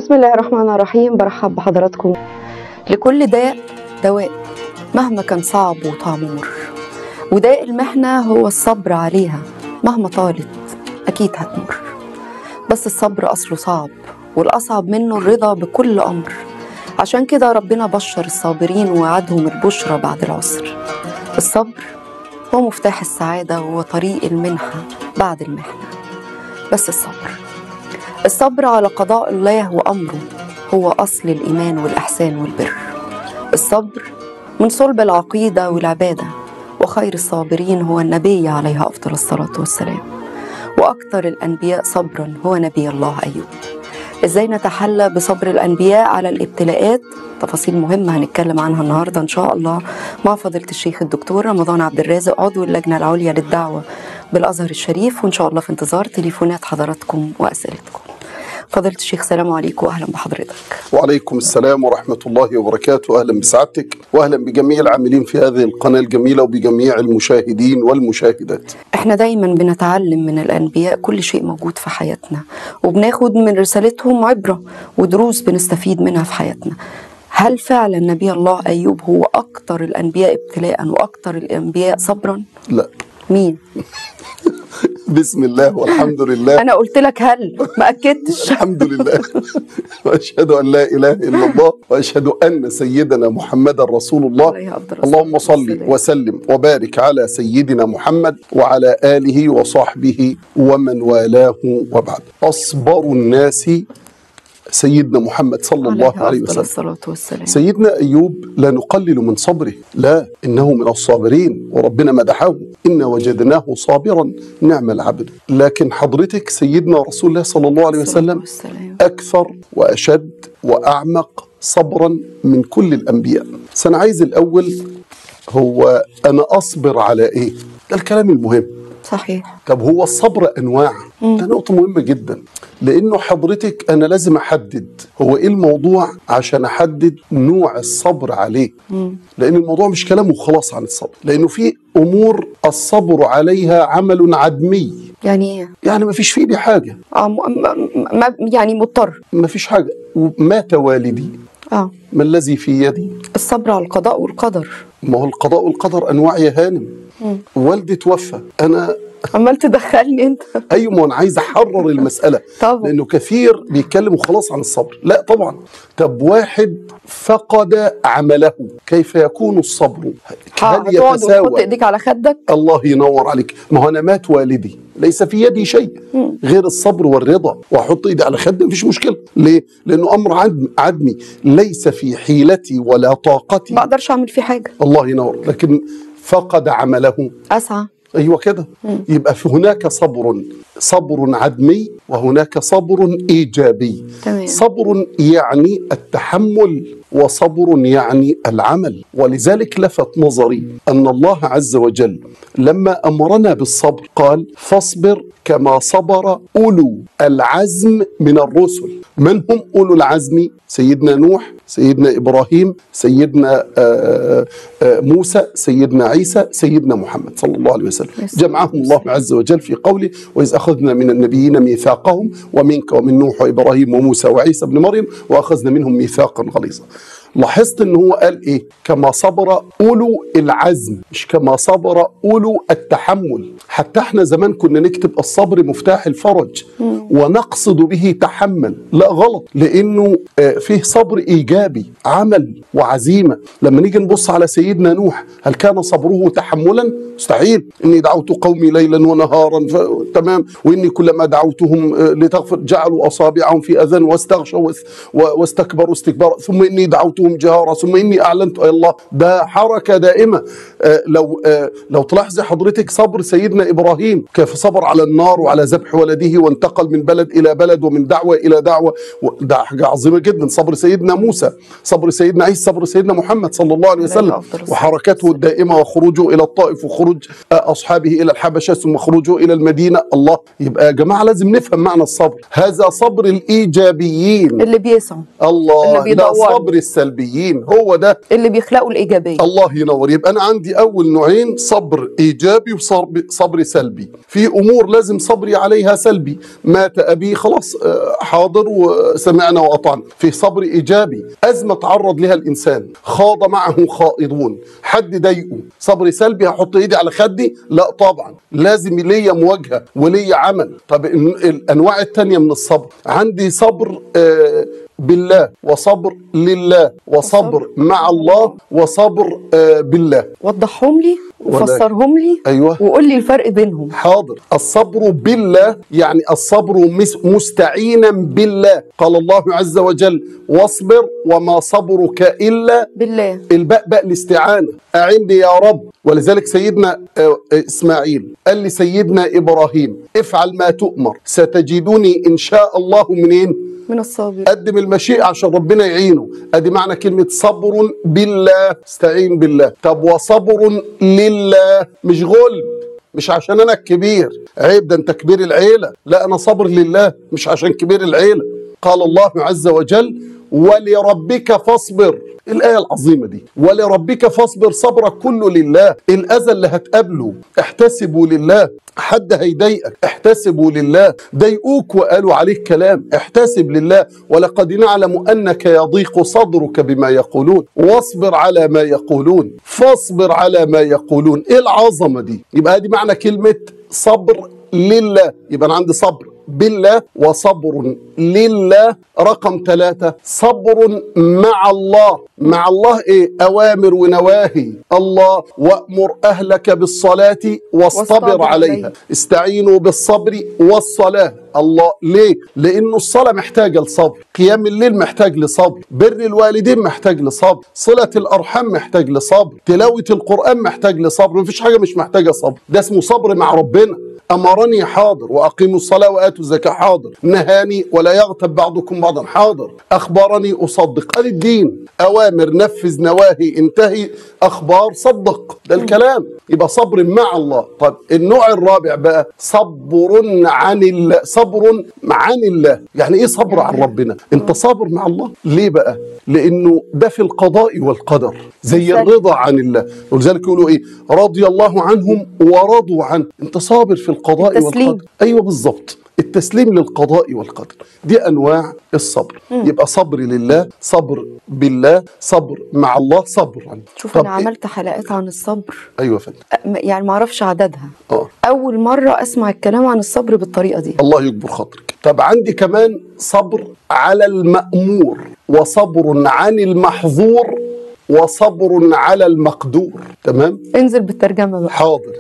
بسم الله الرحمن الرحيم برحب بحضراتكم لكل داء دواء مهما كان صعب وطعمه مر وداء المحنة هو الصبر عليها مهما طالت أكيد هتمر بس الصبر أصله صعب والأصعب منه الرضا بكل أمر عشان كده ربنا بشر الصابرين ووعدهم البشرى بعد العسر الصبر هو مفتاح السعادة وهو طريق المنحة بعد المحنة بس الصبر الصبر على قضاء الله وأمره هو أصل الإيمان والإحسان والبر الصبر من صلب العقيدة والعبادة وخير الصابرين هو النبي عليه أفضل الصلاة والسلام وأكثر الأنبياء صبرا هو نبي الله أيوب إزاي نتحلى بصبر الأنبياء على الابتلاءات تفاصيل مهمة هنتكلم عنها النهاردة إن شاء الله مع فضيلة الشيخ الدكتور رمضان عبد الرازق عضو اللجنة العليا للدعوة بالأزهر الشريف وإن شاء الله في انتظار تليفونات حضراتكم وأسئلتكم فضيلة الشيخ سلام عليكم وأهلا بحضرتك وعليكم السلام ورحمة الله وبركاته أهلا بسعادتك وأهلا بجميع العاملين في هذه القناة الجميلة وبجميع المشاهدين والمشاهدات احنا دايما بنتعلم من الأنبياء كل شيء موجود في حياتنا وبناخد من رسالتهم عبرة ودروس بنستفيد منها في حياتنا هل فعلا نبي الله أيوب هو أكثر الأنبياء ابتلاء وأكثر الأنبياء صبرا؟ لا مين؟ بسم الله والحمد لله أنا قلت لك هل ما أكدتش الحمد لله وأشهد أن لا إله إلا الله وأشهد أن سيدنا محمدا رسول الله عليه أفضل الصلاة اللهم صل والسلام. وسلم وبارك على سيدنا محمد وعلى آله وصحبه ومن والاه وبعد أصبر الناس سيدنا محمد صلى الله عليه أفضل وسلم الصلاة والسلام سيدنا أيوب لا نقلل من صبره لا إنه من الصابرين وربنا مدحه إن وجدناه صابرا نعم العبد لكن حضرتك سيدنا رسول الله صلى الله عليه الصلاة وسلم والسلام. أكثر وأشد وأعمق صبرا من كل الأنبياء سأنا عايز الأول هو أنا أصبر على إيه ده الكلام المهم صحيح طب هو الصبر انواع ده نقطه مهمه جدا لانه حضرتك انا لازم احدد هو ايه الموضوع عشان احدد نوع الصبر عليه لان الموضوع مش كلام وخلاص عن الصبر لانه في امور الصبر عليها عمل عدمي يعني إيه؟ يعني ما فيش في ايدي حاجه آه م- م- م- يعني مضطر ما فيش حاجه مات والدي اه ما الذي في يدي الصبر على القضاء والقدر ما هو القضاء والقدر انواع يا هانم والدي توفى انا عمال تدخلني انت ايوه ما انا عايز احرر المساله طبعا. لانه كثير بيتكلموا خلاص عن الصبر لا طبعا طب واحد فقد عمله كيف يكون الصبر هل هتقعد وتحط يتساوى ايديك على خدك الله ينور عليك ما هو انا مات والدي ليس في يدي شيء غير الصبر والرضا واحط ايدي على خدي مفيش مشكله ليه لانه امر عدم عدمي ليس في حيلتي ولا طاقتي ما اقدرش اعمل فيه حاجه الله ينور لكن فقد عمله اسعى ايوه كده يبقى في هناك صبر صبر عدمي وهناك صبر ايجابي تمام. صبر يعني التحمل وصبر يعني العمل ولذلك لفت نظري ان الله عز وجل لما امرنا بالصبر قال فاصبر كما صبر اولو العزم من الرسل من هم اولو العزم سيدنا نوح سيدنا ابراهيم سيدنا آه، آه، موسى سيدنا عيسى سيدنا محمد صلى الله عليه وسلم يس. جمعهم الله عز وجل في قوله واذ اخذنا من النبيين ميثاقهم ومنك ومن نوح وابراهيم وموسى وعيسى ابن مريم واخذنا منهم ميثاقا غليظا لاحظت ان هو قال ايه كما صبر اولو العزم مش كما صبر اولو التحمل حتى احنا زمان كنا نكتب الصبر مفتاح الفرج ونقصد به تحمل لا غلط لانه آه، فيه صبر ايجابي عمل وعزيمه لما نيجي نبص على سيدنا نوح هل كان صبره تحملا مستحيل اني دعوت قومي ليلا ونهارا ف... تمام واني كلما دعوتهم آه، لتغفر جعلوا اصابعهم في اذان واستغشوا واس- و- واستكبروا استكبارا ثم اني دعوتهم جهارا ثم اني اعلنت اي الله ده حركه دائمه آه، لو آه، لو تلاحظي حضرتك صبر سيدنا ابراهيم كيف صبر على النار وعلى ذبح ولده وانتقل من بلد الى بلد ومن دعوه الى دعوه و- ده حاجه عظيمه جدا صبر سيدنا موسى صبر سيدنا عيسى صبر سيدنا محمد صلى الله عليه وسلم أفضل الصلاة وحركته الدائمه وخروجه الى الطائف وخروج آه، اصحابه الى الحبشه ثم خروجه الى المدينه الله يبقى يا جماعه لازم نفهم معنى الصبر هذا صبر الايجابيين اللي بيسعوا الله اللي لا بيدوروا. صبر السلبيين هو ده اللي بيخلقوا الايجابيه الله ينور يبقى انا عندي اول نوعين صبر ايجابي وصبر صبر سلبي في امور لازم صبري عليها سلبي مات ابي خلاص آه، حاضر وسمعنا واطعنا في صبر ايجابي ازمه تعرض لها الانسان خاض معه خائضون حد ضايقه صبر سلبي هحط ايدي على خدي لا طبعا لازم ليا مواجهه وليا عمل طب ال- الانواع التانية من الصبر عندي صبر آه، بالله وصبر لله وصبر مع الله وصبر آه، بالله وضحهم لي ولا- وفسرهم لي ايوه وقول لي الفرق بينهم حاضر الصبر بالله يعني الصبر مس- مستعينا بالله قال الله عز وجل واصبر وما صبرك الا بالله الباء باء الاستعانة أعني يا رب ولذلك سيدنا آه، آه، إسماعيل قال لسيدنا إبراهيم افعل ما تؤمر ستجدني إن شاء الله منين من الصابر قدم المشيئة عشان ربنا يعينه ادي معنى كلمة صبر بالله استعين بالله طب وصبر لله مش غلب مش عشان انا الكبير عيب ده انت كبير العيلة لا انا صبر لله مش عشان كبير العيلة قال الله عز وجل ولربك فاصبر الآية العظيمة دي ولربك فاصبر صبرك كله لله الأذى اللي هتقابله احتسبوا لله حد هيضايقك احتسبوا لله ضايقوك وقالوا عليك كلام احتسب لله ولقد نعلم انك يضيق صدرك بما يقولون واصبر على ما يقولون فاصبر على ما يقولون ايه العظمه دي يبقى دي معنى كلمه صبر لله يبقى انا عندي صبر بالله وصبر لله رقم ثلاثة صبر مع الله مع الله ايه أوامر ونواهي الله وأمر أهلك بالصلاة واصطبر واصطبر عليها عليها. استعينوا بالصبر والصلاة الله ليه؟ لأنه الصلاة محتاجة لصبر قيام الليل محتاج لصبر بر الوالدين محتاج لصبر صلة الأرحام محتاج لصبر تلاوة القرآن محتاج لصبر مفيش حاجة مش محتاجة صبر ده اسمه صبر مع ربنا أمرني حاضر وأقيموا الصلاة وآتوا الزكاة حاضر نهاني ولا يغتب بعضكم بعضا حاضر أخبرني أصدق قال الدين أوامر نفذ نواهي انتهي أخبار صدق ده الكلام يبقى صبر مع الله طب النوع الرابع بقى صبر عن الله صبر عن الله يعني ايه صبر عن ربنا انت صابر مع الله ليه بقى لانه ده في القضاء والقدر زي بالظبط. الرضا عن الله ولذلك يقولوا ايه رضي الله عنهم ورضوا عنه انت صابر في القضاء التسليم. والقدر ايوه بالظبط التسليم للقضاء والقدر دي انواع الصبر يبقى صبر لله صبر بالله صبر مع الله صبر عنه شوف طب انا إيه؟ عملت حلقات عن الصبر ايوه يا فندم أ- يعني ما اعرفش عددها اه اول مره اسمع الكلام عن الصبر بالطريقه دي الله يكبر خاطرك طب عندي كمان صبر على المأمور وصبر عن المحظور وصبر على المقدور تمام انزل بالترجمه بقى حاضر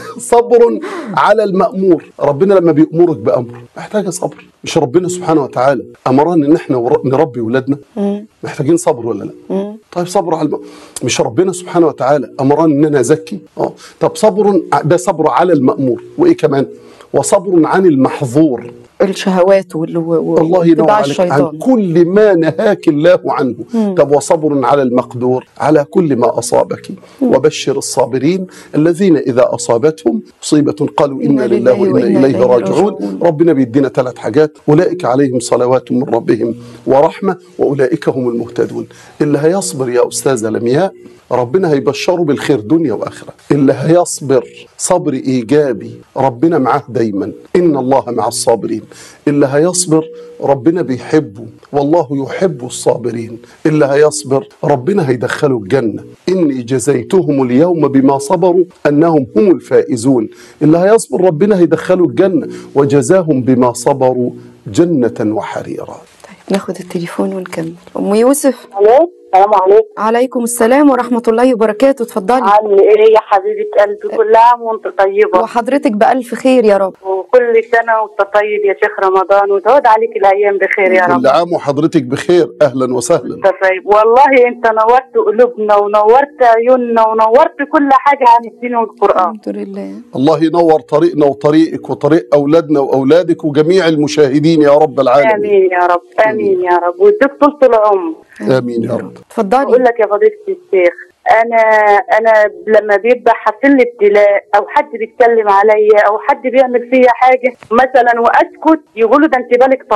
صبر على المأمور ربنا لما بيأمرك بأمر محتاجة صبر مش ربنا سبحانه وتعالى أمرنا إن إحنا ور- نربي ولادنا مم. محتاجين صبر ولا لا مم. طيب صبر على الم... مش ربنا سبحانه وتعالى امرني ان انا ازكي اه طب صبر ع- ده صبر على المامور وايه كمان وصبر عن المحظور الشهوات وال- و- و- الله ينور واتباع عليك عن الشيطان كل ما نهاك الله عنه طب وصبر على المقدور على كل ما أصابك وبشر الصابرين الذين إذا أصابتهم مصيبة قالوا إنا لله وإنا إليه راجعون ربنا بيدينا ثلاث حاجات أولئك عليهم صلوات من ربهم ورحمة وأولئك هم المهتدون اللي هيصبر يا أستاذة لمياء ربنا هيبشره بالخير دنيا واخره اللي هيصبر صبر ايجابي ربنا معاه دايما ان الله مع الصابرين اللي هيصبر ربنا بيحبه والله يحب الصابرين اللي هيصبر ربنا هيدخله الجنه اني جزيتهم اليوم بما صبروا انهم هم الفائزون اللي هيصبر ربنا هيدخله الجنه وجزاهم بما صبروا جنه وحريرا طيب ناخد التليفون ونكمل ام يوسف الو السلام عليكم عليكم السلام ورحمه الله وبركاته اتفضلي عامل ايه يا حبيبه قلبي كل عام وانت طيبه وحضرتك بألف خير يا رب وكل سنه وانت طيب يا شيخ رمضان وتعود عليك الايام بخير يا رب كل عام وحضرتك بخير اهلا وسهلا انت طيب والله انت نورت قلوبنا ونورت عيوننا ونورت كل حاجه عن الدين والقران الحمد لله الله ينور طريقنا وطريقك وطريق اولادنا واولادك وجميع المشاهدين يا رب العالمين امين يا رب امين يا رب واديك طول العمر امين يا رب بقول اتفضلي لك يا فضيله الشيخ انا انا لما بيبقى حاصل لي ابتلاء او حد بيتكلم عليا او حد بيعمل فيا حاجه مثلا واسكت يقولوا ده انت بالك طويل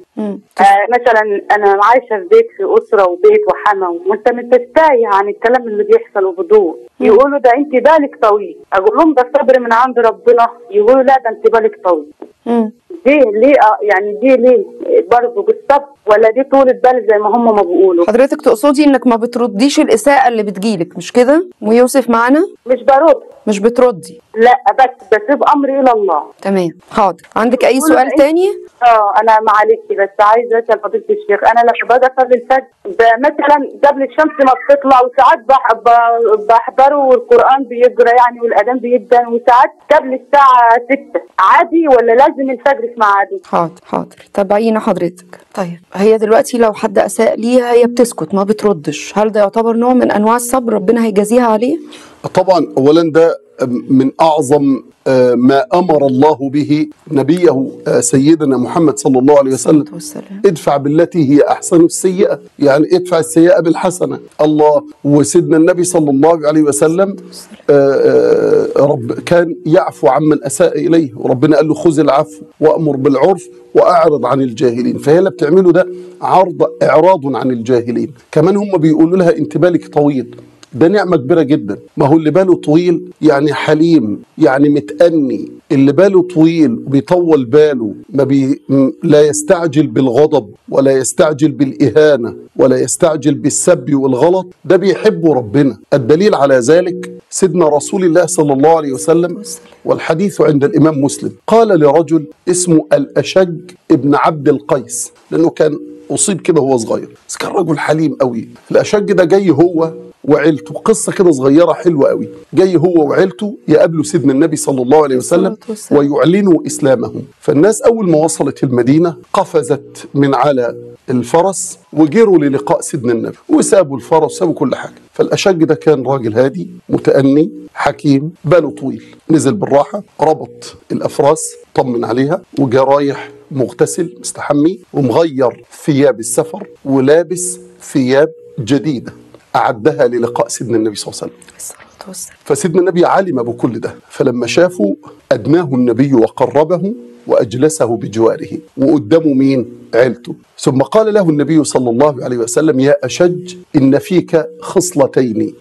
مم. آه مثلا انا عايشه في بيت في اسره وبيت وحما وانت مش تستاهي عن الكلام اللي بيحصل وبدور يقولوا ده انت بالك طويل اقول لهم ده الصبر من عند ربنا يقولوا لا ده انت بالك طويل مم. دي ليه آه، يعني دي ليه برضه بالصبر ولا دي طولة بال زي ما هم ما بيقولوا حضرتك تقصدي انك ما بترديش الاساءة اللي بتجيلك مش كده ويوسف معانا مش برد مش بتردي لا بس بسيب امري الى الله تمام حاضر عندك اي بيقولوا سؤال إيه؟ تاني اه انا معلش بس عايزه اسال فضيله الشيخ انا لما باجي اصلي الفجر ب- مثلا قبل الشمس ما بتطلع وساعات بح- ب- بحضره والقران بيقرا يعني والاذان بيدن وساعات قبل الساعه 6 عادي ولا لازم الفجر في ميعاده؟ حاضر حاضر تابعينا حضرتك طيب هي دلوقتي لو حد اساء ليها هي بتسكت ما بتردش هل ده يعتبر نوع من انواع الصبر ربنا هيجازيها عليه طبعا اولا ده من اعظم آه، ما امر الله به نبيه آه، سيدنا محمد صلى الله عليه وسلم والسلام ادفع بالتي هي احسن السيئه يعني ادفع السيئه بالحسنه الله وسيدنا النبي صلى الله عليه وسلم آه، آه، رب كان يعفو عمن اساء اليه وربنا قال له خذ العفو وامر بالعرف واعرض عن الجاهلين فهي اللي بتعمله ده عرض اعراض عن الجاهلين كمان هم بيقولوا لها انت بالك طويل ده نعمة كبيرة جدا ما هو اللي باله طويل يعني حليم يعني متأني اللي باله طويل بيطول باله ما بي م- لا يستعجل بالغضب ولا يستعجل بالإهانة ولا يستعجل بالسب والغلط ده بيحب ربنا الدليل على ذلك سيدنا رسول الله صلى الله عليه وسلم والحديث عند الإمام مسلم قال لرجل اسمه الأشج ابن عبد القيس لأنه كان أصيب كده وهو صغير بس كان رجل حليم قوي الأشج ده جاي هو وعيلته قصة كده صغيرة حلوة قوي جاي هو وعيلته يقابلوا سيدنا النبي صلى الله عليه وسلم الصلاة والسلام. ويعلنوا إسلامهم فالناس أول ما وصلت المدينة قفزت من على الفرس وجروا للقاء سيدنا النبي وسابوا الفرس وسابوا كل حاجة فالأشج ده كان راجل هادي متأني حكيم باله طويل نزل بالراحة ربط الأفراس طمن عليها وجا رايح مغتسل مستحمي ومغير ثياب السفر ولابس ثياب جديدة أعدها للقاء سيدنا النبي صلى الله عليه وسلم الصلاة والسلام فسيدنا النبي علم بكل ده فلما شافوا أدناه النبي وقربه وأجلسه بجواره وقدامه مين؟ عيلته ثم قال له النبي صلى الله عليه وسلم يا أشج إن فيك خصلتين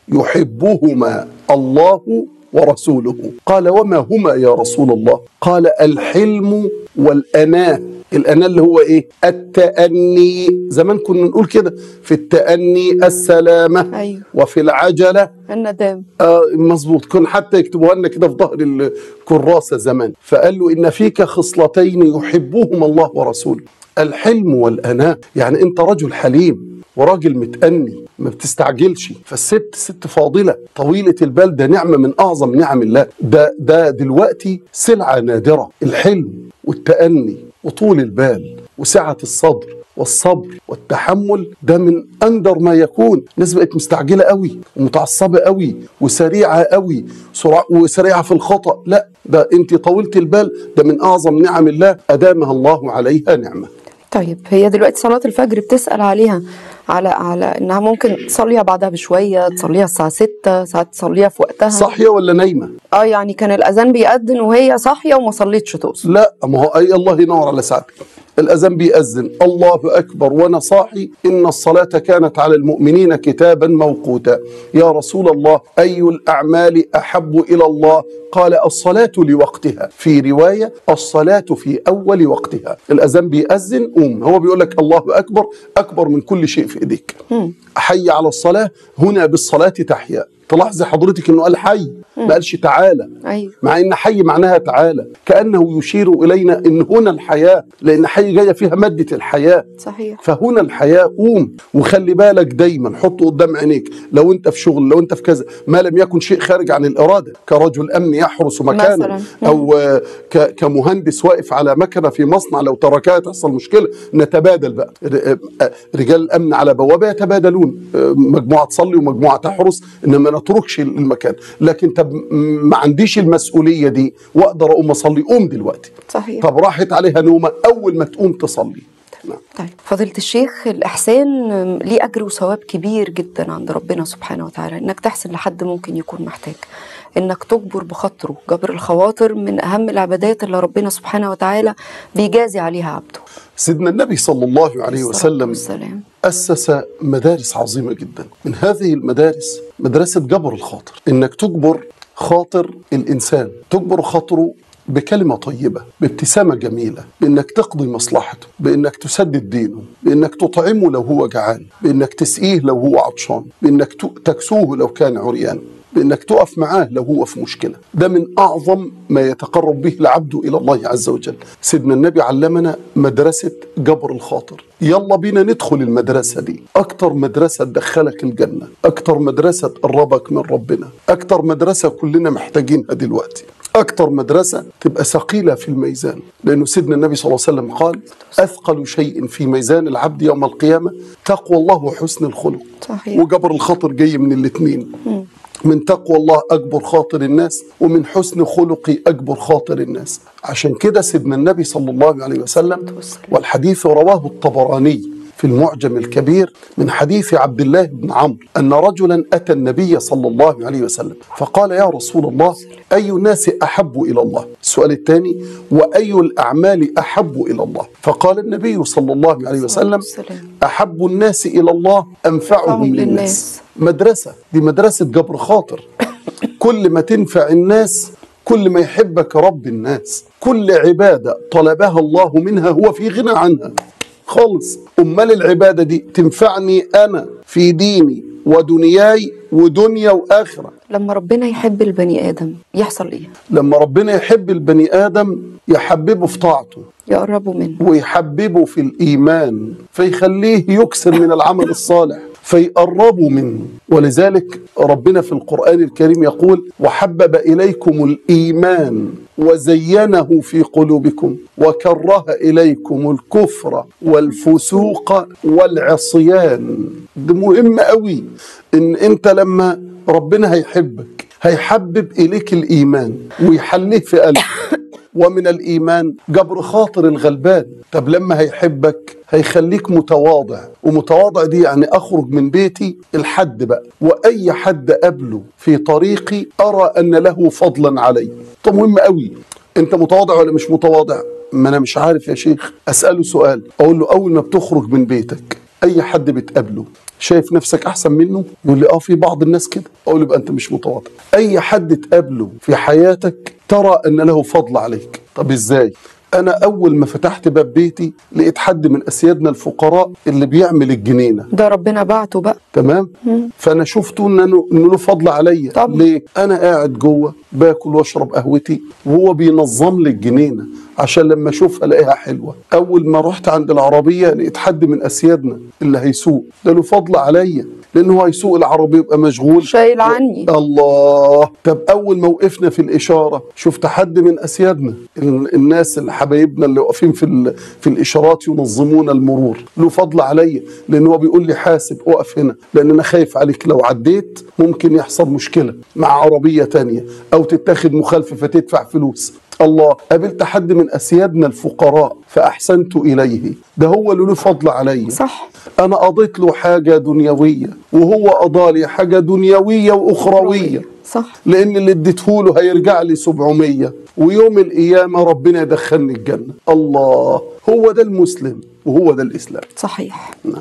يحبهما الله ورسوله قال وما هما يا رسول الله قال الحلم والأناة الأناة اللي هو إيه التأني زمان كنا نقول كده في التأني السلامة أيوه وفي العجلة الندام آه مظبوط كن حتى يكتبوها لنا كده في ظهر الكراسه زمان فقال له ان فيك خصلتين يحبهما الله ورسوله الحلم والاناة يعني انت رجل حليم وراجل متأني ما بتستعجلش فالست ست فاضلة طويلة البال ده نعمة من أعظم نعم الله ده ده دلوقتي سلعة نادرة الحلم والتأني وطول البال وسعة الصدر والصبر والتحمل ده من اندر ما يكون الناس بقت مستعجله قوي ومتعصبه قوي وسريعه قوي سرع وسريعه في الخطا لا ده انت طولت البال ده من اعظم نعم الله ادامها الله عليها نعمه طيب هي دلوقتي صلاة الفجر بتسأل عليها على على انها ممكن تصليها بعدها بشوية تصليها الساعة 6 ساعات تصليها في وقتها صاحيه ولا نايمه اه يعني كان الاذان بيأذن وهي صاحية وما صليتش تقصد لا ما هو اي الله ينور على ساعتك الاذان بيأذن الله اكبر وانا صاحي ان الصلاه كانت على المؤمنين كتابا موقوتا يا رسول الله اي الاعمال احب الى الله قال الصلاه لوقتها في روايه الصلاه في اول وقتها الاذان بيأذن قوم هو بيقول لك الله اكبر اكبر من كل شيء في ايديك حي على الصلاه هنا بالصلاه تحيا تلاحظي حضرتك انه قال حي ما قالش تعالى ايوه مع ان حي معناها تعالى كانه يشير الينا ان هنا الحياه لان حي جايه فيها ماده الحياه صحيح فهنا الحياه قوم وخلي بالك دايما حطه قدام عينيك لو انت في شغل لو انت في كذا ما لم يكن شيء خارج عن الاراده كرجل امن يحرس مكانه مثلاً. او آه، ك- كمهندس واقف على مكنه في مصنع لو تركها تحصل مشكله نتبادل بقى ر- آه، رجال الامن على بوابه يتبادلون آه، مجموعه تصلي ومجموعه تحرس انما ما نتركش المكان لكن طب م- ما عنديش المسؤوليه دي واقدر اقوم اصلي قوم دلوقتي صحيح طب راحت عليها نومه اول ما تقوم تصلي نعم. طيب فضيلة الشيخ الإحسان ليه أجر وثواب كبير جدا عند ربنا سبحانه وتعالى إنك تحسن لحد ممكن يكون محتاج إنك تجبر بخاطره جبر الخواطر من أهم العبادات اللي ربنا سبحانه وتعالى بيجازي عليها عبده سيدنا النبي صلى الله عليه وسلم والسلام. أسس مدارس عظيمة جدا من هذه المدارس مدرسة جبر الخاطر إنك تجبر خاطر الإنسان تجبر خاطره بكلمة طيبة بابتسامة جميلة بإنك تقضي مصلحته بإنك تسدد دينه بإنك تطعمه لو هو جعان بإنك تسقيه لو هو عطشان بإنك ت- تكسوه لو كان عريان بانك تقف معاه لو هو في مشكله ده من اعظم ما يتقرب به العبد الى الله عز وجل سيدنا النبي علمنا مدرسه جبر الخاطر يلا بينا ندخل المدرسه دي اكتر مدرسه تدخلك الجنه اكتر مدرسه تقربك من ربنا اكتر مدرسه كلنا محتاجينها دلوقتي أكتر مدرسة تبقى ثقيلة في الميزان لأنه سيدنا النبي صلى الله عليه وسلم قال أثقل شيء في ميزان العبد يوم القيامة تقوى الله وحسن الخلق صحيح. وجبر الخاطر جاي من الاثنين من تقوى الله أكبر خاطر الناس ومن حسن خلقي أكبر خاطر الناس عشان كده سيدنا النبي صلى الله عليه وسلم والسلام. والحديث رواه الطبراني في المعجم الكبير من حديث عبد الله بن عمرو أن رجلا أتى النبي صلى الله عليه وسلم فقال يا رسول الله أي الناس أحب إلى الله السؤال الثاني وأي الأعمال أحب إلى الله فقال النبي صلى الله عليه وسلم والسلام. أحب الناس إلى الله أنفعهم أنفعهم للناس للناس. مدرسة دي مدرسة جبر خاطر كل ما تنفع الناس كل ما يحبك رب الناس كل عبادة طلبها الله منها هو في غنى عنها خالص أمال العبادة دي تنفعني أنا في ديني ودنياي ودنيا وآخرة لما ربنا يحب البني آدم يحصل إيه؟ لما ربنا يحب البني آدم يحببه في طاعته يقربوا منه ويحببه في الإيمان فيخليه يكثر من العمل الصالح فيقربوا منه ولذلك ربنا في القرآن الكريم يقول وحبب إليكم الإيمان وزينه في قلوبكم وكره إليكم الكفر والفسوق والعصيان ده مهم قوي إن أنت لما ربنا هيحبك هيحبب إليك الإيمان ويحليه في قلبك ومن الإيمان جبر خاطر الغلبان طب لما هيحبك هيخليك متواضع ومتواضع دي يعني أخرج من بيتي الحد بقى وأي حد قبله في طريقي أرى أن له فضلا علي طب مهم قوي أنت متواضع ولا مش متواضع ما أنا مش عارف يا شيخ أسأله سؤال أقول له أول ما بتخرج من بيتك أي حد بتقابله شايف نفسك احسن منه يقول لي اه في بعض الناس كده اقول له يبقى انت مش متواضع اي حد تقابله في حياتك ترى ان له فضل عليك طب ازاي انا اول ما فتحت باب بيتي لقيت حد من اسيادنا الفقراء اللي بيعمل الجنينه ده ربنا بعته بقى تمام فانا شفته انه انه له فضل عليا طبعا. ليه انا قاعد جوه باكل واشرب قهوتي وهو بينظم لي الجنينه عشان لما اشوفها الاقيها حلوه اول ما رحت عند العربيه لقيت حد من اسيادنا اللي هيسوق ده له فضل عليا لانه هو هيسوق العربيه يبقى مشغول شايل عني الله طب اول ما وقفنا في الاشاره شفت حد من اسيادنا ال- الناس اللي حبايبنا اللي واقفين في ال- في الاشارات ينظمون المرور له فضل عليا لان هو بيقول لي حاسب اقف هنا لان انا خايف عليك لو عديت ممكن يحصل مشكله مع عربيه تانية او تتاخد مخالفه فتدفع فلوس الله قابلت حد من اسيادنا الفقراء فاحسنت اليه ده هو اللي له فضل عليا صح انا قضيت له حاجه دنيويه وهو قضى لي حاجه دنيويه واخرويه صح لان اللي اديته له هيرجع لي 700 ويوم القيامه ربنا يدخلني الجنه الله هو ده المسلم وهو ده الاسلام صحيح نعم.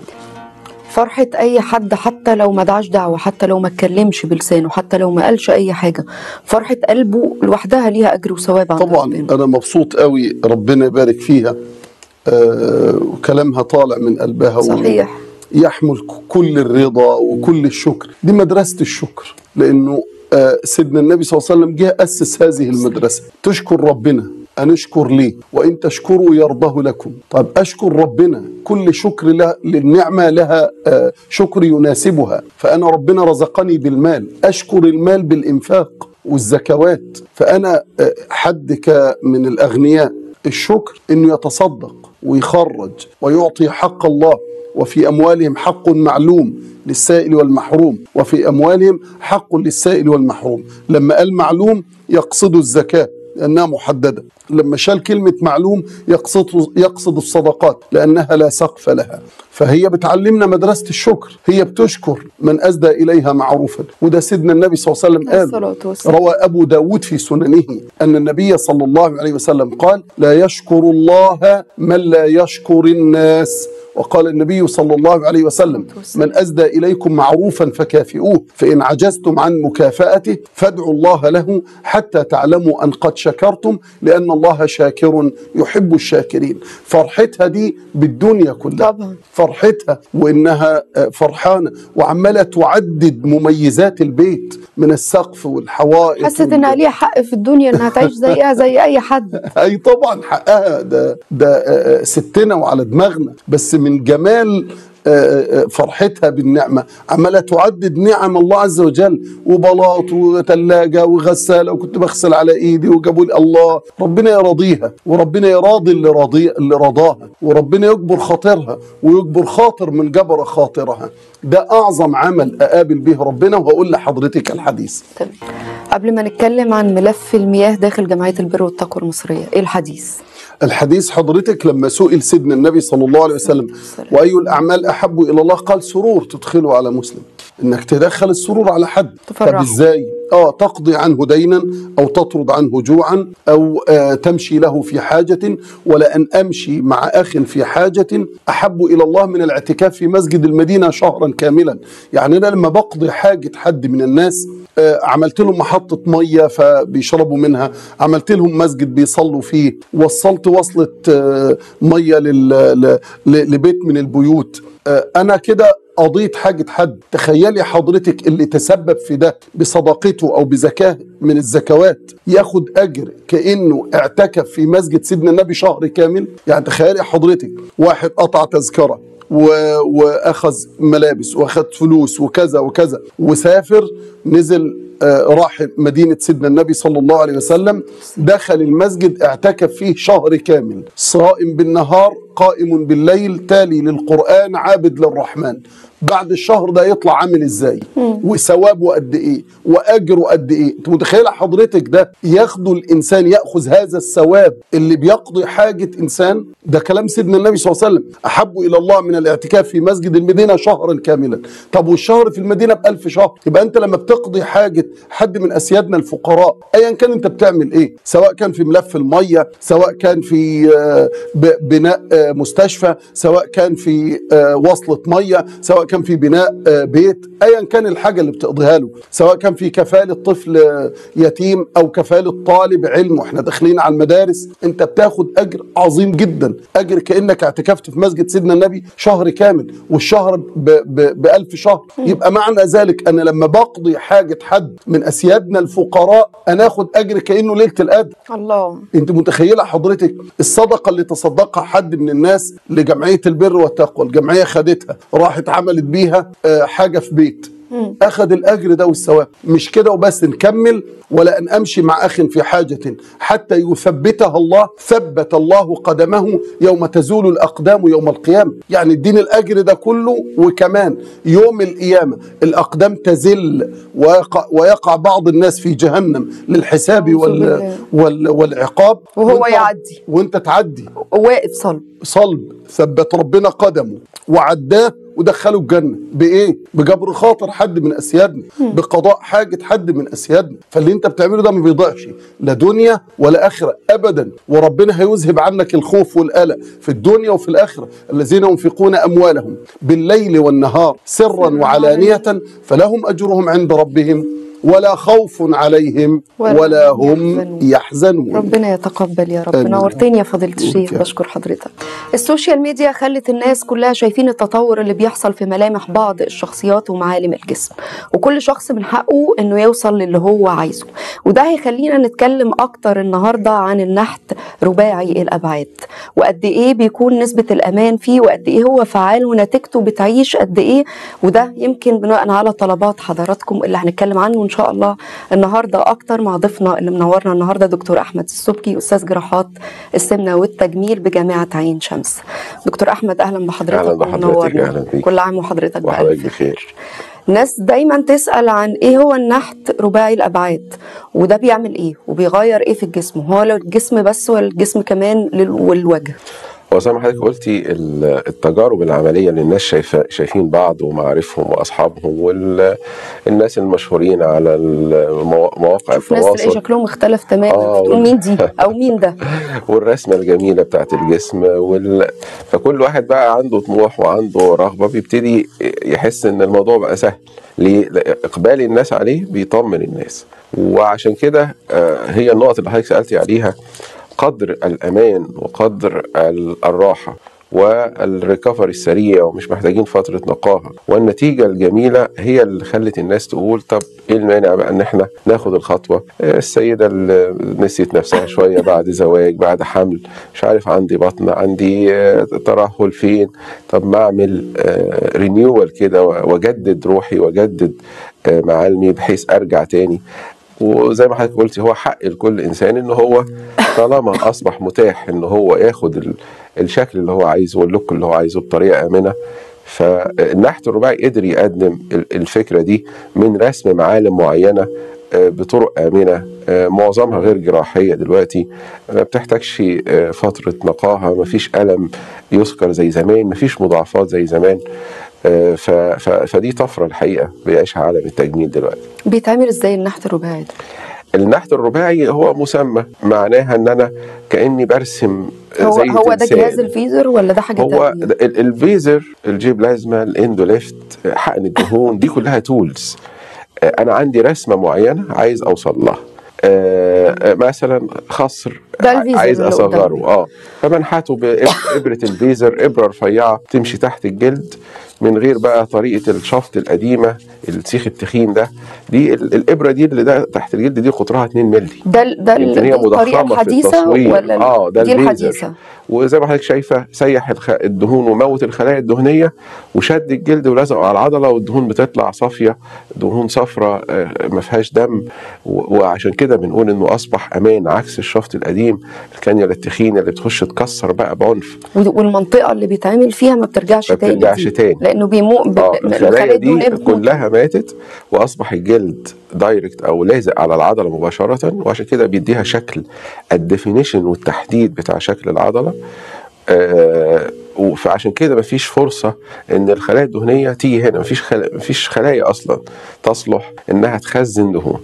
فرحة أي حد حتى لو ما دعاش دعوة حتى لو ما اتكلمش بلسانه حتى لو ما قالش أي حاجة فرحة قلبه لوحدها ليها أجر وثواب عند طبعا ربنا انا مبسوط قوي ربنا يبارك فيها آه وكلامها طالع من قلبها و- صحيح. يحمل ك- كل الرضا وكل الشكر دي مدرسة الشكر لأنه آه سيدنا النبي صلى الله عليه وسلم جه أسس هذه المدرسة تشكر ربنا أن اشكر ليه وإن تشكروا يرضه لكم طب أشكر ربنا كل شكر له للنعمة لها آه شكر يناسبها فأنا ربنا رزقني بالمال أشكر المال بالإنفاق والزكوات فأنا آه، حد ك- من الأغنياء الشكر انه يتصدق ويخرج ويعطي حق الله وفي اموالهم حق معلوم للسائل والمحروم وفي اموالهم حق للسائل والمحروم لما قال معلوم يقصد الزكاه لانها محدده لما شال كلمه معلوم يقصد يقصد الصدقات لانها لا سقف لها فهي بتعلمنا مدرسه الشكر هي بتشكر من اسدى اليها معروفا وده سيدنا النبي صلى الله عليه وسلم قال الصلاة والسلام. روى أبو داود في سننه أن النبي صلى الله عليه وسلم قال لا يشكر الله من لا يشكر الناس وقال النبي صلى الله عليه وسلم من أسدى إليكم معروفا فكافئوه فإن عجزتم عن مكافأته فادعوا الله له حتى تعلموا أن قد شكرتم لأن الله شاكر يحب الشاكرين فرحتها دي بالدنيا كلها طبعا. فرحتها وإنها آه، فرحانة وعمالة تعدد مميزات البيت من السقف والحوائط حست وال- انها ليها حق في الدنيا انها تعيش زيها زي اي حد اي طبعا حقها ده ده آه، آه، ستنا وعلى دماغنا بس من جمال آه، آه، فرحتها بالنعمة عمالة تعدد نعم الله عز وجل وبلاط وثلاجة وغسالة وكنت بغسل على ايدي وجابوا لي الله ربنا يرضيها وربنا يراضي اللي راضي اللي رضاها وربنا يجبر خاطرها ويجبر خاطر من جبر خاطرها ده اعظم عمل اقابل به ربنا وهقول لحضرتك الحديث تمام قبل ما نتكلم عن ملف المياه داخل جمعية البر والتقوى المصرية ايه الحديث الحديث حضرتك لما سئل سيدنا النبي صلى الله عليه وسلم والسلام. واي الاعمال احب الى الله قال سرور تدخله على مسلم انك تدخل السرور على حد تفرحه. طب ازاي اه تقضي عنه دينا او تطرد عنه جوعا او آه تمشي له في حاجه ولا ان امشي مع اخ في حاجه احب الى الله من الاعتكاف في مسجد المدينه شهرا كاملا يعني انا لما بقضي حاجه حد من الناس آه، عملت لهم محطة مية فبيشربوا منها عملت لهم مسجد بيصلوا فيه وصلت وصلة آه، مية لل- ل- ل- لبيت من البيوت آه، أنا كده قضيت حاجة حد تخيلي حضرتك اللي تسبب في ده بصدقته أو بزكاة من الزكوات ياخد أجر كأنه اعتكف في مسجد سيدنا النبي شهر كامل يعني تخيلي حضرتك واحد قطع تذكرة و... واخذ ملابس واخذ فلوس وكذا وكذا وسافر نزل آه، راح مدينة سيدنا النبي صلى الله عليه وسلم دخل المسجد اعتكف فيه شهر كامل صائم بالنهار قائم بالليل تالي للقرآن عابد للرحمن بعد الشهر ده يطلع عامل ازاي وثوابه قد ايه واجره قد ايه انت متخيله حضرتك ده ياخده الانسان ياخذ هذا الثواب اللي بيقضي حاجه انسان ده كلام سيدنا النبي صلى الله عليه وسلم احب الى الله من الاعتكاف في مسجد المدينه شهرا كاملا طب والشهر في المدينه بألف شهر يبقى انت لما بتقضي حاجه حد من اسيادنا الفقراء ايا كان انت بتعمل ايه سواء كان في ملف الميه سواء كان في آه، ب- بناء آه، مستشفى سواء كان في آه، وصله ميه سواء كان في بناء آه، بيت ايا كان الحاجه اللي بتقضيها له سواء كان في كفاله طفل آه، يتيم او كفاله طالب علم واحنا داخلين على المدارس انت بتاخد اجر عظيم جدا اجر كانك اعتكفت في مسجد سيدنا النبي شهر كامل والشهر ب- ب- بألف شهر يبقى معنى ذلك انا لما بقضي حاجه حد من اسيادنا الفقراء انا اخد اجر كانه ليله القدر الله انت متخيله حضرتك الصدقه اللي تصدقها حد من الناس لجمعيه البر والتقوى الجمعيه خدتها راحت عملت بيها آه، حاجه في بيت اخذ الاجر ده والثواب مش كده وبس نكمل ولا ان امشي مع اخ في حاجه حتى يثبتها الله ثبت الله قدمه يوم تزول الاقدام يوم القيامه يعني الدين الاجر ده كله وكمان يوم القيامه الاقدام تزل ويقع, ويقع بعض الناس في جهنم للحساب أعوذ وال بالله. وال والعقاب وهو وانت- يعدي. وانت تعدي واقف صلب صلب ثبت ربنا قدمه وعداه ودخله الجنه بايه؟ بجبر خاطر حد من اسيادنا بقضاء حاجه حد من اسيادنا فاللي انت بتعمله ده ما بيضيعش لا دنيا ولا اخره ابدا وربنا هيذهب عنك الخوف والقلق في الدنيا وفي الاخره الذين ينفقون اموالهم بالليل والنهار سرا وعلانيه فلهم اجرهم عند ربهم ولا خوف عليهم ولا ولا هم هم يحزنون. يحزنون ربنا يتقبل يا رب آمين. نورتني يا فضيلة الشيخ وإنت. بشكر حضرتك السوشيال ميديا خلت الناس كلها شايفين التطور اللي بيحصل في ملامح بعض الشخصيات ومعالم الجسم وكل شخص من حقه انه يوصل للي هو عايزه وده هيخلينا نتكلم اكتر النهارده عن النحت رباعي الابعاد وقد ايه بيكون نسبة الامان فيه وقد ايه هو فعال ونتيجته بتعيش قد ايه وده يمكن بناء على طلبات حضراتكم اللي هنتكلم عنه ان شاء الله النهارده اكتر مع ضيفنا اللي منورنا النهارده دكتور احمد السبكي استاذ جراحات السمنه والتجميل بجامعه عين شمس دكتور احمد اهلا بحضرتك أهلا بحضرتك، ومنورنا. أهلا بيك. كل عام وحضرتك وحضرتك بألف بخير ناس دايما تسأل عن ايه هو النحت رباعي الابعاد وده بيعمل ايه وبيغير ايه في الجسم هو لو الجسم بس ولا الجسم كمان لل- والوجه هو زي ما حضرتك قلتي ال- التجارب العمليه اللي الناس شايفه شايفين بعض ومعارفهم واصحابهم والناس المشهورين على المو- مواقع شوف ناس تلاقي التواصل شكلهم اختلف تماما آه، تقول وال- مين دي او مين ده والرسمه الجميله بتاعت الجسم وال... فكل واحد بقى عنده طموح وعنده رغبه بيبتدي يحس ان الموضوع بقى سهل ليه؟ لأ- اقبال الناس عليه بيطمن الناس وعشان كده آه، هي النقط اللي حضرتك سالتي عليها قدر الامان وقدر ال- الراحه والريكفري السريع ومش محتاجين فتره نقاهه والنتيجه الجميله هي اللي خلت الناس تقول طب ايه المانع بقى ان احنا ناخد الخطوه آه، السيده اللي نسيت نفسها شويه بعد زواج بعد حمل مش عارف عندي بطن عندي آه، ترهل فين طب ما اعمل رينيوال كده واجدد روحي واجدد آه، معالمي بحيث ارجع تاني وزي ما حضرتك قلتي هو حق لكل انسان ان هو طالما اصبح متاح ان هو ياخد ال- الشكل اللي هو عايزه واللوك اللي هو عايزه بطريقه امنه فالنحت الرباعي قدر يقدم ال- الفكره دي من رسم معالم معينه آه، بطرق امنه آه، معظمها غير جراحيه دلوقتي ما بتحتاجش آه، فتره نقاهه ما فيش الم يذكر زي زمان ما فيش مضاعفات زي زمان آه، ف- ف- فدي طفره الحقيقه بيعيشها عالم التجميل دلوقتي بيتعمل ازاي النحت الرباعي ده النحت الرباعي هو مسمى معناها ان انا كاني برسم هو زي هو ده تمثال. جهاز الفيزر ولا ده حاجه هو تانية؟ ده- ال- الفيزر الجيب لازمه الاندوليفت حقن الدهون دي كلها تولز انا عندي رسمه معينه عايز اوصل لها آه، آه، مثلا خصر ده الفيزر عايز اللي اصغره قدامي. اه فبنحته بابره الفيزر ابره رفيعه تمشي تحت الجلد من غير بقى طريقه الشفط القديمه السيخ التخين ده دي ال- الابره دي اللي ده تحت الجلد دي قطرها 2 مللي ده ال- ده ال- يمكن دي هي الطريقه مضخمه في الحديثه التصوير ولا ال- اه ده دي الفيزر الحديثه وزي ما حضرتك شايفه سيح الخ... الدهون وموت الخلايا الدهنيه وشد الجلد ولزقه على العضله والدهون بتطلع صافيه دهون صفراء آه، ما فيهاش دم و... وعشان كده بنقول انه اصبح امان عكس الشفط القديم الكانيولا التخينه اللي بتخش تكسر بقى بعنف ود- والمنطقه اللي بيتعمل فيها ما بترجعش ما تاني بترجعش دي. تاني. لانه بيمو ب... اه ب- الخلايا الدهنية دي بتموت. كلها ماتت واصبح الجلد دايركت او لازق على العضله مباشره وعشان كده بيديها شكل الديفينيشن والتحديد بتاع شكل العضله آه فعشان كده مفيش فرصه ان الخلايا الدهنيه تيجي هنا مفيش خلا... مفيش خلايا اصلا تصلح انها تخزن دهون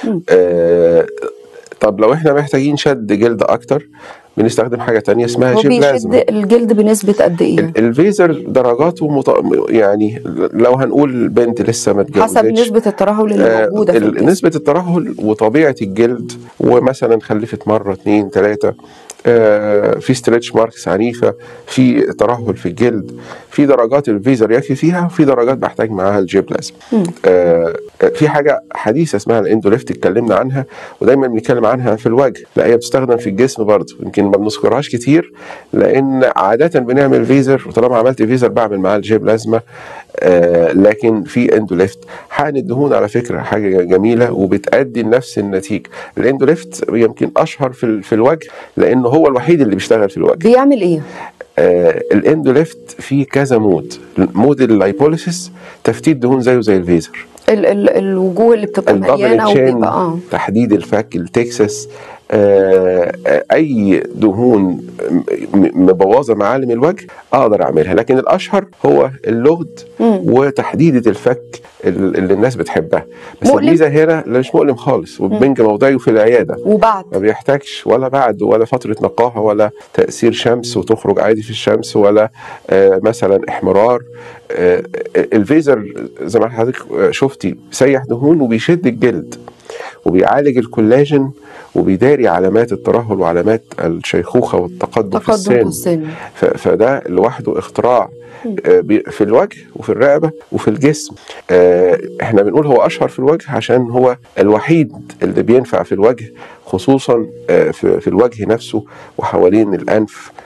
آه طب لو احنا محتاجين شد جلد اكتر بنستخدم حاجه تانية اسمها هو جيب بيشد لازمه الجلد بنسبه قد ايه؟ ال- الفيزر درجاته مط... يعني لو هنقول بنت لسه ما اتجوزتش حسب نسبه الترهل اللي آه، موجوده في ال- الجسم نسبة الترهل وطبيعة الجلد ومثلا خلفت مرة اتنين تلاتة آه، في ستريتش ماركس عنيفة في ترهل في الجلد في درجات الفيزر يكفي فيها وفي درجات بحتاج معاها الجيب لازم آه، في حاجة حديثة اسمها الاندوليفت اتكلمنا عنها ودايما بنتكلم عنها في الوجه لا هي بتستخدم في الجسم برضه يمكن ما بنذكرهاش كتير لان عادة بنعمل فيزر وطالما عملت فيزر بعمل معاه الجيب لازمة آه، لكن في اندوليفت حقن الدهون على فكره حاجه جميله وبتادي لنفس النتيجه الاندوليفت يمكن اشهر في ال- في الوجه لانه هو الوحيد اللي بيشتغل في الوجه بيعمل ايه؟ آه الاندوليفت فيه كذا مود مود اللايبوليسيس تفتيت دهون زيه زي الفيزر ال ال الوجوه اللي بتبقى الدبل مليانه تشين وبيبقى اه تحديد الفك التكساس آه، آه، اي دهون م- م- مبوظه معالم الوجه اقدر اعملها لكن الاشهر هو اللغد وتحديده الفك ال- اللي الناس بتحبها بس مؤلم؟ الميزه هنا لا مش مؤلم خالص وبنج موضعي في العياده وبعد ما بيحتاجش ولا بعد ولا فترة نقاهة ولا تأثير شمس وتخرج عادي في الشمس ولا آه مثلا احمرار آه الفيزر زي ما حضرتك شفتي سيح دهون وبيشد الجلد وبيعالج الكولاجين وبيداري علامات الترهل وعلامات الشيخوخة والتقدم في تقدم في السن السن ف- فده لوحده اختراع آه، بي- في الوجه وفي الرقبه وفي الجسم آه، احنا بنقول هو اشهر في الوجه عشان هو الوحيد اللي بينفع في الوجه خصوصا آه، في في الوجه نفسه وحوالين الانف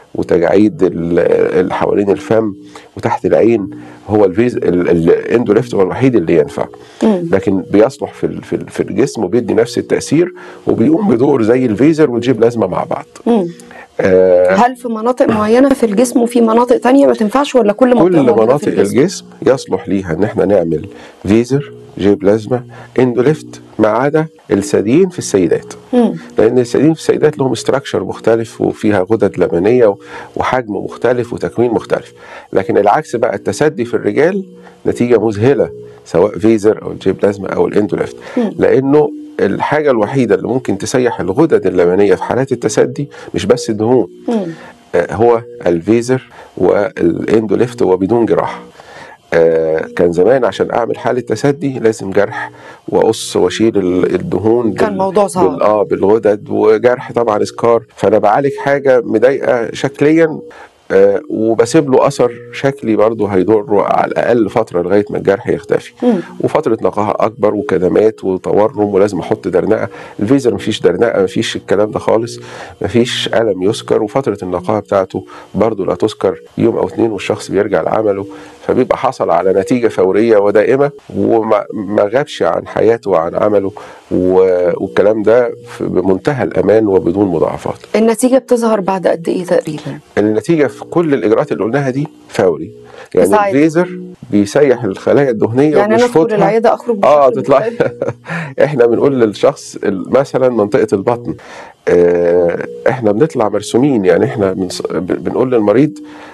وتجاعيد ال- اللي حوالين الفم وتحت العين هو الفيز ال- ال- الاندوليفت هو الوحيد اللي ينفع لكن بيصلح في ال- في ال- في الجسم وبيدي نفس التاثير وبيقوم بدور زي الفيزر والجيب لازمه مع بعض مم. آه هل في مناطق معينه في الجسم وفي مناطق تانية ما تنفعش ولا كل منطقه كل موجودة في مناطق الجسم؟ الجسم يصلح ليها ان احنا نعمل فيزر جيب لازمه اندوليفت ما عدا الثديين في السيدات مم. لان الثديين في السيدات لهم استراكشر مختلف وفيها غدد لبنيه وحجم مختلف وتكوين مختلف لكن العكس بقى التسدي في الرجال نتيجه مذهله سواء فيزر او الجيب لازمه او الاندوليفت لانه الحاجه الوحيده اللي ممكن تسيح الغدد اللبنيه في حالات التسدي مش بس الدهون مم. آه، هو الفيزر والاندوليفت وبدون جراحه آه، كان زمان عشان اعمل حاله تسدي لازم جرح واقص واشيل ال- الدهون كان موضوع صعب. بال- اه بالغدد وجرح طبعا سكار فانا بعالج حاجه مضايقه شكليا آه، وبسيب له اثر شكلي برضه هيضره على الاقل فتره لغايه ما الجرح يختفي مم. وفتره نقاهه اكبر وكدمات وتورم ولازم احط درنقه الفيزر مفيش درنقه مفيش الكلام ده خالص مفيش الم يذكر وفتره النقاهه بتاعته برضه لا تذكر يوم او اتنين والشخص بيرجع لعمله فبيبقى حصل على نتيجه فوريه ودائمه وما ما غابش عن حياته وعن عمله و- والكلام ده في- بمنتهى الامان وبدون مضاعفات النتيجه بتظهر بعد قد ايه تقريبا؟ النتيجه في كل الاجراءات اللي قلناها دي فوري يعني ساعتها. الفيزر بيسيح الخلايا الدهنيه يعني انا ادخل وبيشفطها. العياده اخرج اه بشكل تطلع مختلف؟ احنا بنقول للشخص ال- مثلا منطقه البطن آه احنا بنطلع مرسومين يعني احنا بنص- ب- بنقول للمريض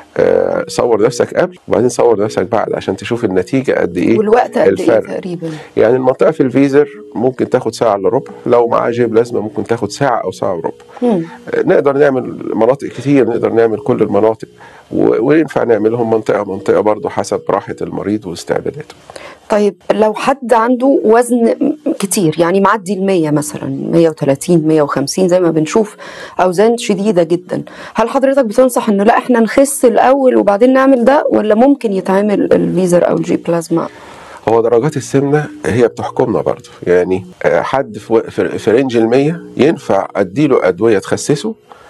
آه صور نفسك قبل وبعدين صور نفسك بعد عشان تشوف النتيجه قد ايه والوقت قد ايه الفرق. تقريبا؟ يعني المنطقه في الفيزر ممكن تاخد ساعه الا ربع لو معاه جيب لازمه ممكن تاخد ساعه او ساعه وربع مم. نقدر نعمل مناطق كتير نقدر نعمل كل المناطق و- وينفع نعملهم منطقة منطقة برضه حسب راحة المريض واستعداداته طيب لو حد عنده وزن كتير يعني معدي ال 100 مثلا 130 150 زي ما بنشوف اوزان شديده جدا هل حضرتك بتنصح انه لا احنا نخس الاول وبعدين نعمل ده ولا ممكن يتعمل الفيزر او الجي بلازما هو درجات السمنة هي بتحكمنا برضه يعني آه، حد في و- في في رينج المية ينفع اديله ادوية تخسسه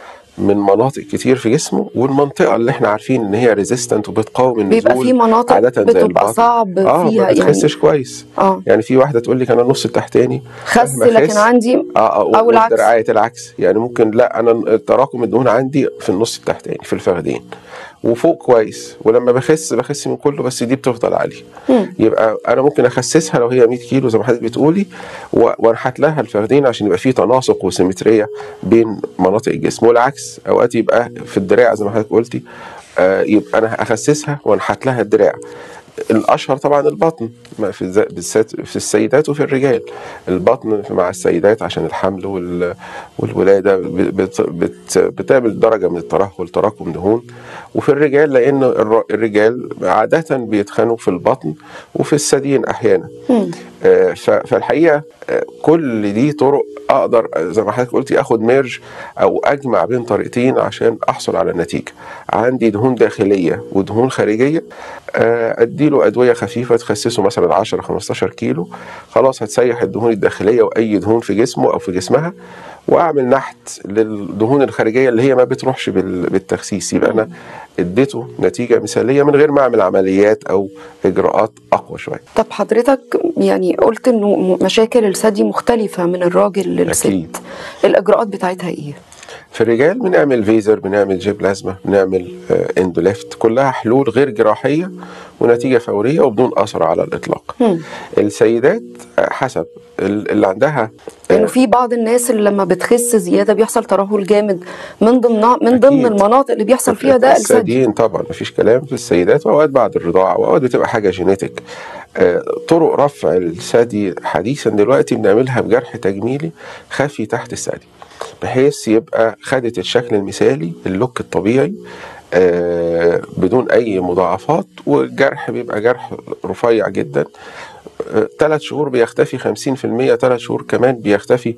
من مناطق كتير في جسمه والمنطقة اللي احنا عارفين ان هي ريزيستنت وبتقاوم النزول بيبقى في مناطق عادة زي بتبقى البطن. صعب اه فيها ما يعني بتخسش كويس اه يعني في واحدة تقول لك انا النص التحتاني خس مهما لكن أخس، عندي اه اه أو العكس. والدراعات العكس يعني ممكن لا انا تراكم الدهون عندي في النص التحتاني في الفخذين وفوق كويس ولما بخس بخس من كله بس دي بتفضل عاليه مم. يبقى انا ممكن اخسسها لو هي 100 كيلو زي ما حضرتك بتقولي و- وانحت لها الفخذين عشان يبقى في تناسق وسيمتريه بين مناطق الجسم والعكس اوقات يبقى في الدراع زي ما حضرتك قلتي آه يبقى انا اخسسها وانحت لها الدراع الاشهر طبعا البطن ما في الز- بالذات في السيدات وفي الرجال البطن مع السيدات عشان الحمل وال- والولاده بت بت بتعمل درجه من الترهل تراكم دهون وفي الرجال لان الر- الرجال عاده بيتخنوا في البطن وفي الثديين احيانا مم. آه، ف- فالحقيقه آه، كل دي طرق اقدر آه، زي ما حضرتك قلتي اخد ميرج او اجمع بين طريقتين عشان احصل على النتيجه عندي دهون داخليه ودهون خارجيه آه، اديله ادويه خفيفه تخسسه مثلا 10 15 كيلو خلاص هتسيح الدهون الداخليه واي دهون في جسمه او في جسمها واعمل نحت للدهون الخارجيه اللي هي ما بتروحش بال- بالتخسيس يبقى انا اديته نتيجه مثاليه من غير ما اعمل عمليات او اجراءات اقوى شويه طب حضرتك يعني قلت انه م- مشاكل الثدي مختلفه من الراجل للست أكيد. الاجراءات بتاعتها ايه في الرجال بنعمل فيزر بنعمل جيب لازمة بنعمل آه، اندوليفت كلها حلول غير جراحية ونتيجة فورية وبدون أثر على الإطلاق مم. السيدات آه، حسب ال- اللي عندها آه، انه في بعض الناس اللي لما بتخس زياده بيحصل ترهل جامد من ضمن من ضمن أكيد. المناطق اللي بيحصل فيها ده الثدي الثديين طبعا مفيش كلام في السيدات واوقات بعد الرضاعه واوقات بتبقى حاجه جينيتك آه، طرق رفع الثدي حديثا دلوقتي بنعملها بجرح تجميلي خفي تحت الثدي بحيث يبقى خدت الشكل المثالي اللوك الطبيعي آه، بدون اي مضاعفات والجرح بيبقى جرح رفيع جدا ثلاث شهور بيختفي 50% ثلاث شهور كمان بيختفي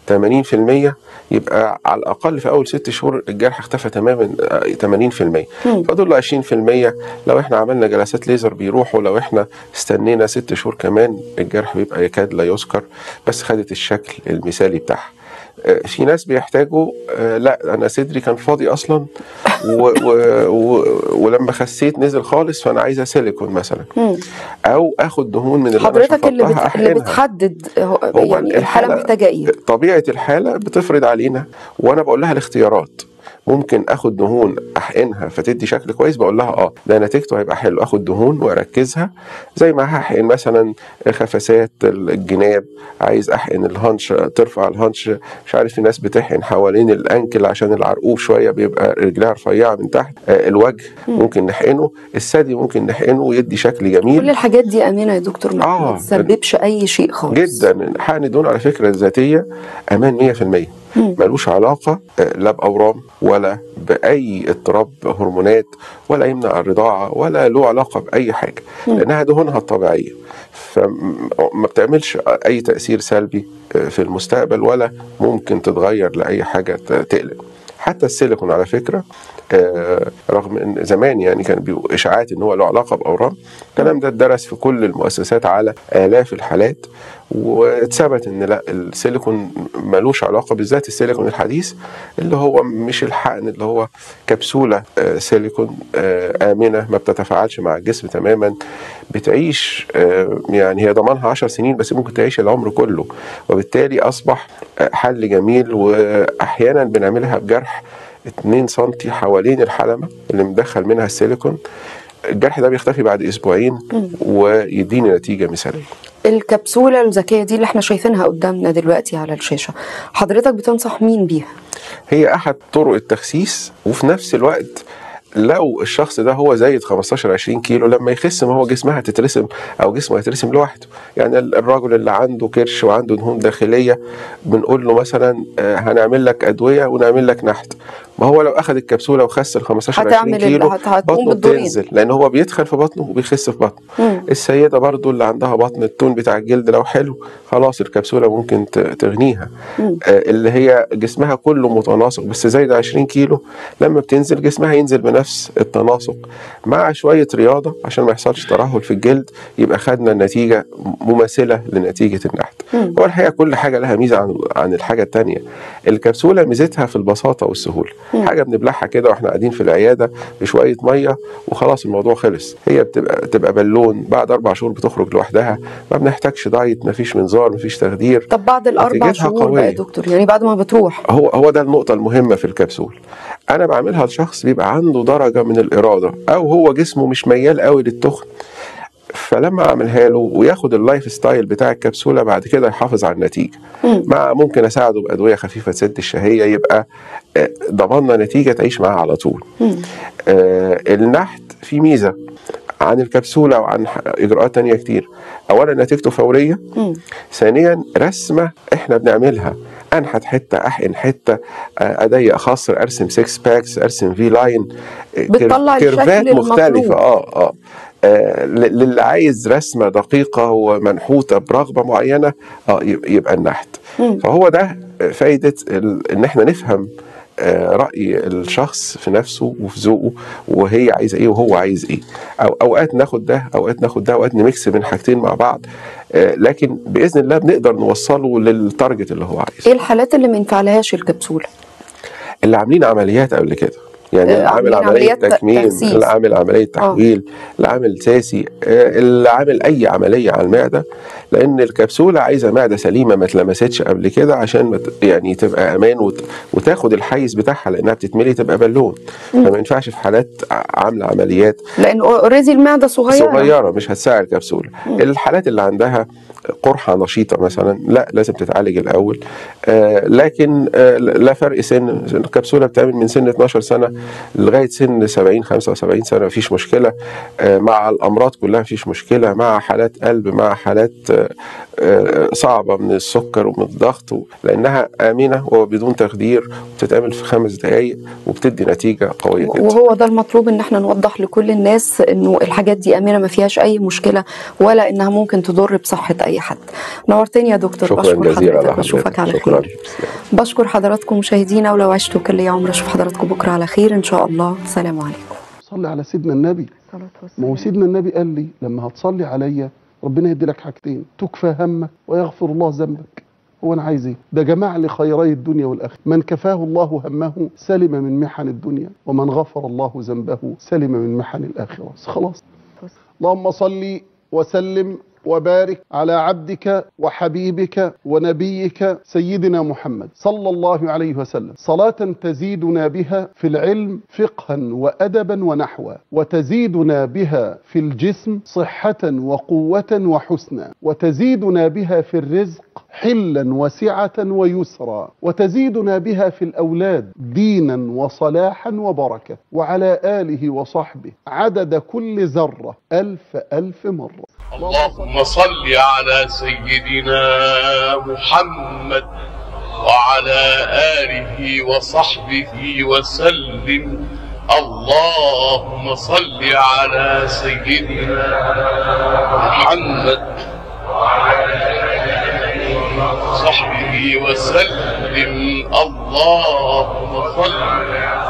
80% يبقى على الاقل في اول ست شهور الجرح اختفى تماما آه، 80% مم. فدول 20% لو احنا عملنا جلسات ليزر بيروحوا لو احنا استنينا ست شهور كمان الجرح بيبقى يكاد لا يذكر بس خدت الشكل المثالي بتاعها آه، في ناس بيحتاجوا آه، لا انا صدري كان فاضي اصلا و و و ولما خسيت نزل خالص فانا عايزه سيليكون مثلا مم. او اخد دهون من اللي أنا حضرتك اللي, شفطتها بت... اللي أحقنها. بتحدد هو هو يعني الحاله محتاجه ايه طبيعه الحاله بتفرض علينا وانا بقول لها الاختيارات ممكن اخد دهون احقنها فتدي شكل كويس بقول لها اه ده نتيجته هيبقى حلو اخد دهون واركزها زي ما هحقن مثلا خفسات الجناب عايز احقن الهانش ترفع الهانش مش عارف في ناس بتحقن حوالين الانكل عشان العرقوب شويه بيبقى رجلها رفيعه من تحت آه، الوجه ممكن نحقنه الثدي ممكن نحقنه ويدي شكل جميل كل الحاجات دي امنه يا دكتور ما آه. ما تسببش اي شيء خالص جدا حقن الدهون على فكره الذاتيه امان 100% مم. ملوش علاقه آه، لا باورام ولا باي اضطراب هرمونات ولا يمنع الرضاعه ولا له علاقه باي حاجه لانها دهونها الطبيعيه فما بتعملش اي تاثير سلبي آه، في المستقبل ولا ممكن تتغير لاي حاجه ت- تقلق حتى السيليكون على فكره آه، رغم ان زمان يعني كان بيبقوا اشاعات ان هو له علاقه باورام الكلام ده اتدرس في كل المؤسسات على الاف الحالات واتثبت ان لا السيليكون ملوش علاقه بالذات السيليكون الحديث اللي هو مش الحقن اللي هو كبسوله آه، سيليكون آه، امنه ما بتتفاعلش مع الجسم تماما بتعيش آه، يعني هي ضمانها 10 سنين بس ممكن تعيش العمر كله وبالتالي اصبح آه، حل جميل واحيانا بنعملها بجرح 2 سم حوالين الحلمه اللي مدخل منها السيليكون الجرح ده بيختفي بعد اسبوعين ويديني نتيجه مثاليه الكبسوله الذكيه دي اللي احنا شايفينها قدامنا دلوقتي على الشاشه حضرتك بتنصح مين بيها هي احد طرق التخسيس وفي نفس الوقت لو الشخص ده هو زايد 15 20 كيلو لما يخس ما هو جسمها هتترسم او جسمه هيترسم لوحده يعني ال- الراجل اللي عنده كرش وعنده دهون داخليه بنقول له مثلا آه، هنعمل لك ادويه ونعمل لك نحت ما هو لو اخذ الكبسوله وخس ال 15 20 هتعمل ال- كيلو هت- هتقوم بطنه بالدورين. بتنزل لان هو بيتخن في بطنه وبيخس في بطنه مم. السيده برضو اللي عندها بطن التون بتاع الجلد لو حلو خلاص الكبسوله ممكن ت- تغنيها مم. آه، اللي هي جسمها كله متناسق بس زايد 20 كيلو لما بتنزل جسمها ينزل بنفس التناسق مع شويه رياضه عشان ما يحصلش ترهل في الجلد يبقى خدنا النتيجه مماثله لنتيجه النحت مم. هو الحقيقه كل حاجه لها ميزه عن عن الحاجه الثانيه الكبسوله ميزتها في البساطه والسهوله مم. حاجه بنبلعها كده واحنا قاعدين في العياده بشويه ميه وخلاص الموضوع خلص هي بتبقى تبقى بالون بعد اربع شهور بتخرج لوحدها ما بنحتاجش دايت ما فيش منظار ما فيش تخدير طب بعد الاربع نتيجتها شهور بقى قوية. يا دكتور يعني بعد ما بتروح هو هو ده النقطة المهمة في الكبسول. أنا بعملها لشخص بيبقى عنده درجة من الإرادة أو هو جسمه مش ميال قوي للتخن. فلما أعملها له وياخد اللايف ستايل بتاع الكبسولة بعد كده يحافظ على النتيجة. مم. مع ممكن أساعده بأدوية خفيفة تسد الشهية يبقى آه، ضمننا نتيجة تعيش معاه على طول. مم. آه، النحت فيه ميزة عن الكبسولة وعن ح- إجراءات تانية كتير. أولا نتيجته فورية مم. ثانيا رسمه احنا بنعملها انحت حته احقن حته آه، اضيق خصر ارسم 6 باكس ارسم في لاين آه، كير- بتطلع الشكل كيرفات المطلوب. مختلفه اه اه آه، ل- للي عايز رسمه دقيقه ومنحوته برغبه معينه اه يب- يبقى النحت مم. فهو ده فايده ال- ان احنا نفهم آه، راي الشخص في نفسه وفي ذوقه وهي عايزه ايه وهو عايز ايه او اوقات ناخد ده اوقات ناخد ده اوقات نميكس بين حاجتين مع بعض آه، لكن باذن الله بنقدر نوصله للتارجت اللي هو عايزه ايه الحالات اللي ما ينفعلهاش الكبسوله اللي عاملين عمليات قبل كده يعني آه، اللي عامل عاملين عمليه عمليات تكميم تخسيس. اللي عامل عمليه تحويل اللي عامل ساسي آه، اللي عامل اي عمليه على المعده لان الكبسوله عايزه معده سليمه ما اتلمستش قبل كده عشان ما ت- يعني تبقى امان وت... وتاخد الحيز بتاعها لانها بتتملي تبقى بالون فما ينفعش في حالات ع- عامله عمليات لان اوريدي المعده صغيره صغيره مش هتساعد الكبسوله الحالات اللي عندها قرحه نشيطه مثلا لا لازم تتعالج الاول آه لكن آه لا فرق سن الكبسوله بتعمل من سن 12 سنه لغايه سن 70 75 سنه مفيش مشكله آه مع الامراض كلها مفيش مشكله مع حالات قلب مع حالات آه آه صعبه من السكر ومن الضغط و- لانها امنه وبدون تخدير وبتتعمل في خمس دقائق وبتدي نتيجه قويه جدا وهو ده المطلوب ان احنا نوضح لكل الناس انه الحاجات دي امنه ما فيهاش اي مشكله ولا انها ممكن تضر بصحه اي حد نورتني يا دكتور شكرا بشكر جزيلا حضرتك على بشوفك على شكرا خير بشكر حضراتكم مشاهدينا ولو عشتوا كل يوم اشوف حضراتكم بكره على خير ان شاء الله سلام عليكم صلي على سيدنا النبي ما هو سيدنا النبي قال لي لما هتصلي عليا ربنا يدي لك حاجتين تكفى همك ويغفر الله ذنبك هو انا عايز ايه ده جمع لي خيري الدنيا والاخره من كفاه الله همه سلم من محن الدنيا ومن غفر الله ذنبه سلم من محن الاخره بس خلاص اللهم صل وسلم وبارك على عبدك وحبيبك ونبيك سيدنا محمد صلى الله عليه وسلم صلاة تزيدنا بها في العلم فقها وأدبا ونحوا وتزيدنا بها في الجسم صحة وقوة وحسنا وتزيدنا بها في الرزق حلا وسعة ويسرا وتزيدنا بها في الأولاد دينا وصلاحا وبركة وعلى آله وصحبه عدد كل ذرة ألف ألف مرة اللهم صل على سيدنا محمد وعلى آله وصحبه وسلم اللهم صل على سيدنا محمد وصحبه وسلم اللهم صل